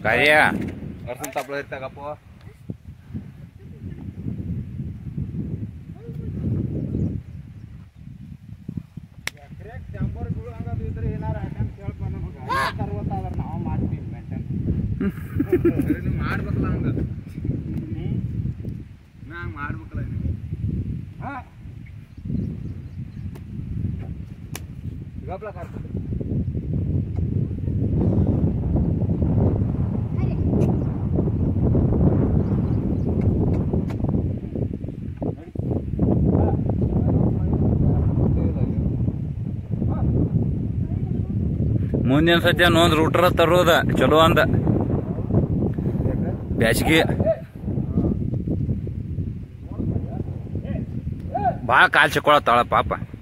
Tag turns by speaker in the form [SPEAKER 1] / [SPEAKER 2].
[SPEAKER 1] ಕಾರ್ಯ
[SPEAKER 2] ಅರ್ಸನ್ ತಪ್ಪಲ ಇರ್ತಾಗಪ್ಪ
[SPEAKER 3] ನಾವು ಮಾಡ್ತೀವಿ ಮೇಂಟೈನ್
[SPEAKER 2] ನೀವು ಮಾಡ್ಬೇಕಲ್ಲ ಹಂಗ ನಾ ಹಂಗ ಮಾಡ್ಬೇಕಲ್ಲ ನೀವು ಗಪ್ಲ ಕಾಡ್ತದೆ
[SPEAKER 1] ಮುಂದಿನ ಸದ್ಯ ಒಂದ್ ರೂಟ್ರ ತರೋದ ಚಲೋ ಅಂದ ಬ್ಯಾಸಿಗೆ ಭಾಳ ಕಾಲ್ ಸಿಕ್ಕೊಳತ್ತಾಳ ಪಾಪ